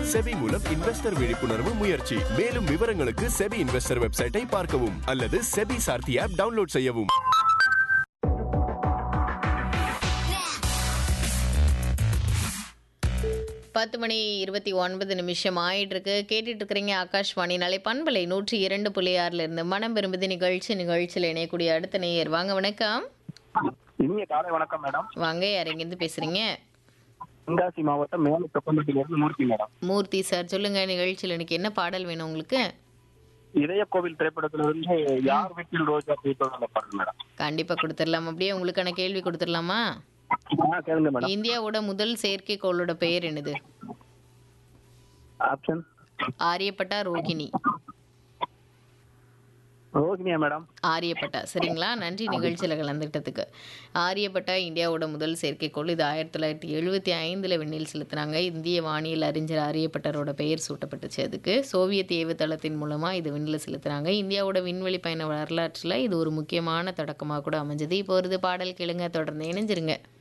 SEBI மூலம் investor விழிப்புணர்வு முயற்சி மேலும் விவரங்களுக்கு செபி இன்வெஸ்டர் வெப்சைட்டை பார்க்கவும் அல்லது செபி சார்த்தி ஆப் டவுன்லோட் செய்யவும் பத்து மணி இருபத்தி ஒன்பது நிமிஷம் ஆயிட்டு இருக்கு கேட்டுட்டு இருக்கிறீங்க ஆகாஷ்வாணி நாளை பண்பலை நூற்றி இரண்டு புள்ளி ஆறுல இருந்து மனம் விரும்புது நிகழ்ச்சி நிகழ்ச்சியில் இணையக்கூடிய அடுத்த நேயர் வாங்க வணக்கம் இனிய காலை வணக்கம் மேடம் வாங்க யார் எங்கேருந்து பேசுறீங்க தென்காசி மாவட்டம் மேல தொப்பம்பட்டியில இருந்து மூர்த்தி மேடம் மூர்த்தி சார் சொல்லுங்க நிகழ்ச்சியில் எனக்கு என்ன பாடல் வேணும் உங்களுக்கு இதய கோவில் திரைப்படத்துல இருந்து யார் வீட்டில் ரோஜா பூத்தோட அந்த பாடல் மேடம் கண்டிப்பா கொடுத்துடலாம் அப்படியே உங்களுக்கான கேள்வி கொடுத்துடலாமா ஆ கேளுங்க மேடம் இந்தியாவோட முதல் செயற்கைக்கோளோட பெயர் என்னது ஆப்ஷன் ஆரியப்பட்டா ரோகிணி ரோஹினியா மேடம் ஆரியப்பட்டா சரிங்களா நன்றி நிகழ்ச்சியில் கலந்துக்கிட்டதுக்கு ஆரியப்பட்டா இந்தியாவோட முதல் செயற்கைக்கோள் இது ஆயிரத்தி தொள்ளாயிரத்தி எழுபத்தி ஐந்தில் விண்ணில் செலுத்தினாங்க இந்திய வானியல் அறிஞர் ஆரியப்பட்டரோட பெயர் சூட்டப்பட்டுச்சு அதுக்கு சோவியத் ஏவுதளத்தின் மூலமாக இது விண்ணில் செலுத்தினாங்க இந்தியாவோட விண்வெளி பயண வரலாற்றில் இது ஒரு முக்கியமான தொடக்கமாக கூட அமைஞ்சது இப்போ வருது பாடல் கேளுங்க தொடர்ந்து இணைஞ்சிருங்க